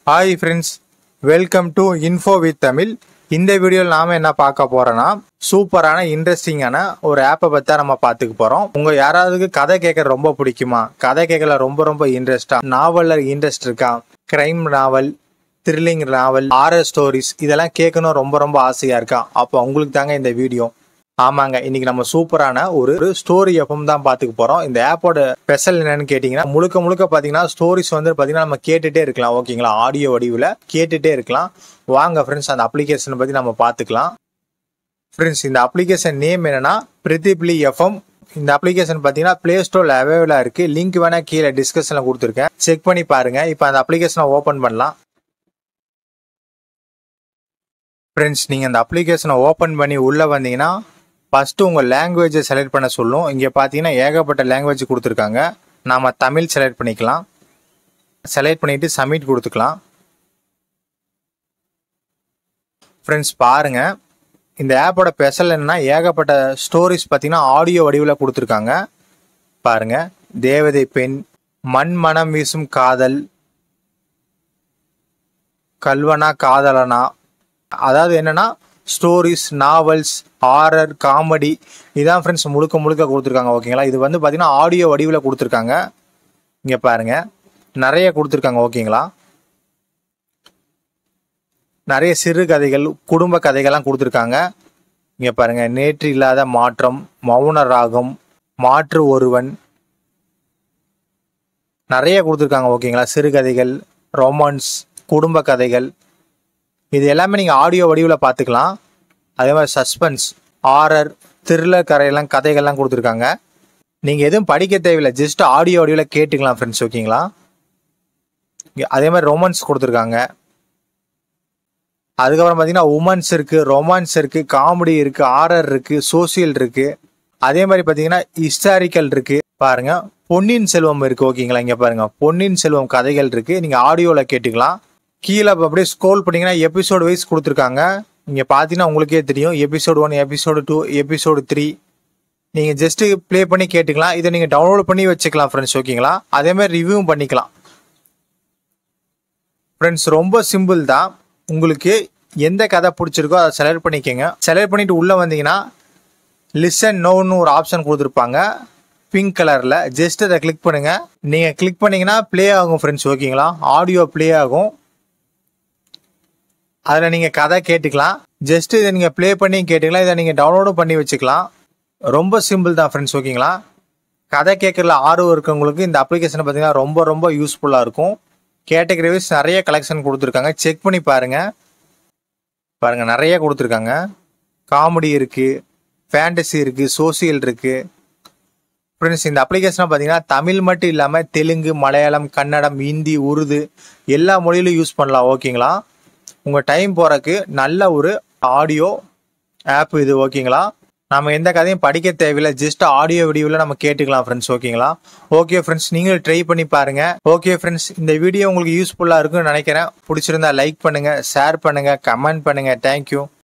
hi friends welcome to info with Tamil இந்த வீடியோவில் நாம என்ன பார்க்க போறோம்னா சூப்பரான இன்ட்ரெஸ்டிங்கான ஒரு ஆப்பை பற்றி தான் நம்ம பார்த்துக்க போகிறோம் உங்கள் யாராவதுக்கு கதை கேட்க ரொம்ப பிடிக்குமா கதை கேட்கல ரொம்ப ரொம்ப இன்ட்ரெஸ்டா நாவலில் இன்ட்ரெஸ்ட் இருக்கா crime novel thrilling novel horror stories இதெல்லாம் கேட்கணும் ரொம்ப ரொம்ப ஆசையாக இருக்கா அப்போ உங்களுக்கு தாங்க இந்த வீடியோ ஆமாங்க இன்னைக்கு நம்ம சூப்பரான ஒரு ஸ்டோரி எஃப்எம் தான் பார்த்துக்க போறோம் இந்த ஆப்போட ஸ்பெஷல் என்னன்னு கேட்டிங்கன்னா முழுக்க முழுக்க பார்த்தீங்கன்னா ஸ்டோரிஸ் வந்து பார்த்தீங்கன்னா நம்ம கேட்டுட்டே இருக்கலாம் ஓகேங்களா ஆடியோ வடிவில் கேட்டுட்டே இருக்கலாம் வாங்க ஃப்ரெண்ட்ஸ் அந்த அப்ளிகேஷனை பற்றி நம்ம பார்த்துக்கலாம் ஃப்ரெண்ட்ஸ் இந்த அப்ளிகேஷன் நேம் என்னன்னா பிரித்திப்லி எஃப்எம் இந்த அப்ளிகேஷன் பார்த்தீங்கன்னா பிளே ஸ்டோரில் அவைலபிளாக இருக்கு லிங்க் வேணா கீழே டிஸ்கஷனில் கொடுத்துருக்கேன் செக் பண்ணி பாருங்க இப்போ அந்த அப்ளிகேஷனை ஓப்பன் பண்ணலாம் ஃப்ரெண்ட்ஸ் நீங்கள் அந்த அப்ளிகேஷனை ஓப்பன் பண்ணி உள்ளே வந்தீங்கன்னா ஃபஸ்ட்டு உங்கள் லாங்குவேஜை செலக்ட் பண்ண சொல்லும் இங்கே பார்த்தீங்கன்னா ஏகப்பட்ட லாங்குவேஜ் கொடுத்துருக்காங்க நாம் தமிழ் செலக்ட் பண்ணிக்கலாம் செலக்ட் பண்ணிவிட்டு சப்மிட் கொடுத்துக்கலாம் ஃப்ரெண்ட்ஸ் பாருங்க இந்த ஆப்போட ஸ்பெஷல் என்னன்னா ஏகப்பட்ட ஸ்டோரிஸ் பார்த்தீங்கன்னா ஆடியோ வடிவில் கொடுத்துருக்காங்க பாருங்க தேவதை பெண் மண் மனம் வீசும் காதல் கல்வனா காதலனா அதாவது என்னன்னா ஸ்டோரிஸ் நாவல்ஸ் ஹாரர் காமெடி இதான் ஃப்ரெண்ட்ஸ் முழுக்க முழுக்க கொடுத்துருக்காங்க ஓகேங்களா இது வந்து பார்த்தீங்கன்னா ஆடியோ வடிவில் கொடுத்துருக்காங்க இங்கே பாருங்க நிறைய கொடுத்துருக்காங்க ஓகேங்களா நிறைய சிறு கதைகள் குடும்ப கதைகள்லாம் கொடுத்துருக்காங்க இங்கே பாருங்க நேற்று இல்லாத மாற்றம் மௌன ராகம் மாற்று ஒருவன் நிறைய கொடுத்துருக்காங்க ஓகேங்களா சிறுகதைகள் ரொமான்ஸ் குடும்ப கதைகள் இது எல்லாமே நீங்கள் ஆடியோ வடிவில் பார்த்துக்கலாம் அதே மாதிரி சஸ்பென்ஸ் ஆரர் த்ரில்லர் கரையெல்லாம் கதைகள்லாம் கொடுத்துருக்காங்க நீங்கள் எதுவும் படிக்க தேவையில்லை ஜஸ்ட் ஆடியோ வடிவில் கேட்டுக்கலாம் ஃப்ரெண்ட்ஸ் ஓகேங்களா இங்க அதே மாதிரி ரொமான்ஸ் கொடுத்துருக்காங்க அதுக்கப்புறம் பார்த்தீங்கன்னா உமன்ஸ் இருக்குது ரொமான்ஸ் இருக்குது காமெடி இருக்குது ஆரர் இருக்குது சோசியல் இருக்குது அதே மாதிரி பார்த்தீங்கன்னா ஹிஸ்டாரிக்கல் இருக்குது பாருங்க பொன்னியின் செல்வம் இருக்கு ஓகேங்களா இங்கே பாருங்க பொன்னியின் செல்வம் கதைகள் இருக்கு நீங்கள் ஆடியோவில் கேட்டுக்கலாம் கீழே அப்படியே ஸ்க்ரோல் பண்ணீங்கன்னா எபிசோடு வைஸ் கொடுத்துருக்காங்க இங்கே பார்த்தீங்கன்னா உங்களுக்கே தெரியும் episode one episode two episode three நீங்கள் ஜஸ்ட் ப்ளே பண்ணி கேட்டுக்கலாம் இதை நீங்கள் டவுன்லோட் பண்ணி வச்சுக்கலாம் ஃப்ரெண்ட்ஸ் ஓகேங்களா அதே மாதிரி ரிவ்யூவும் பண்ணிக்கலாம் ஃப்ரெண்ட்ஸ் ரொம்ப சிம்பிள் தான் உங்களுக்கு எந்த கதை பிடிச்சிருக்கோ அதை செலக்ட் பண்ணிக்கோங்க செலக்ட் பண்ணிட்டு உள்ளே வந்தீங்கன்னா லிசன் நோன்னு ஒரு ஆப்ஷன் கொடுத்துருப்பாங்க பிங்க் கலரில் ஜஸ்ட் அதை கிளிக் பண்ணுங்க நீங்கள் கிளிக் பண்ணீங்கன்னா ப்ளே ஆகும் ஃப்ரெண்ட்ஸ் ஓகேங்களா ஆடியோ ப்ளே ஆகும் அதில் நீங்கள் கதை கேட்டுக்கலாம் ஜஸ்ட் இதை நீங்கள் ப்ளே பண்ணி கேட்டுக்கலாம் இதை நீங்கள் டவுன்லோடும் பண்ணி வச்சுக்கலாம் ரொம்ப சிம்பிள் தான் ஃப்ரெண்ட்ஸ் ஓகேங்களா கதை கேட்கறதுல ஆர்வம் இருக்கவங்களுக்கு இந்த அப்ளிகேஷனை பார்த்தீங்கன்னா ரொம்ப ரொம்ப யூஸ்ஃபுல்லாக இருக்கும் கேட்டகரிவைஸ் நிறைய கலெக்ஷன் கொடுத்துருக்காங்க செக் பண்ணி பாருங்க பாருங்க நிறைய கொடுத்துருக்காங்க காமெடி இருக்கு ஃபேண்டசி இருக்கு சோசியல் இருக்கு ஃப்ரெண்ட்ஸ் இந்த அப்ளிகேஷனை பார்த்தீங்கன்னா தமிழ் மட்டும் இல்லாமல் தெலுங்கு மலையாளம் கன்னடம் ஹிந்தி உருது எல்லா மொழியிலும் யூஸ் பண்ணலாம் ஓகேங்களா உங்கள் டைம் போகிறக்கு நல்ல ஒரு ஆடியோ ஆப் இது ஓகேங்களா நம்ம எந்த கதையும் படிக்க தேவையில்லை ஜஸ்ட் ஆடியோ வீடியோவில் நம்ம கேட்டுக்கலாம் ஃப்ரெண்ட்ஸ் ஓகேங்களா ஓகே ஃப்ரெண்ட்ஸ் நீங்களும் ட்ரை பண்ணி பாருங்க ஓகே ஃப்ரெண்ட்ஸ் இந்த வீடியோ உங்களுக்கு யூஸ்ஃபுல்லாக இருக்கும்னு நினைக்கிறேன் பிடிச்சிருந்தா லைக் பண்ணுங்க ஷேர் பண்ணுங்க கமெண்ட் பண்ணுங்க தேங்க்யூ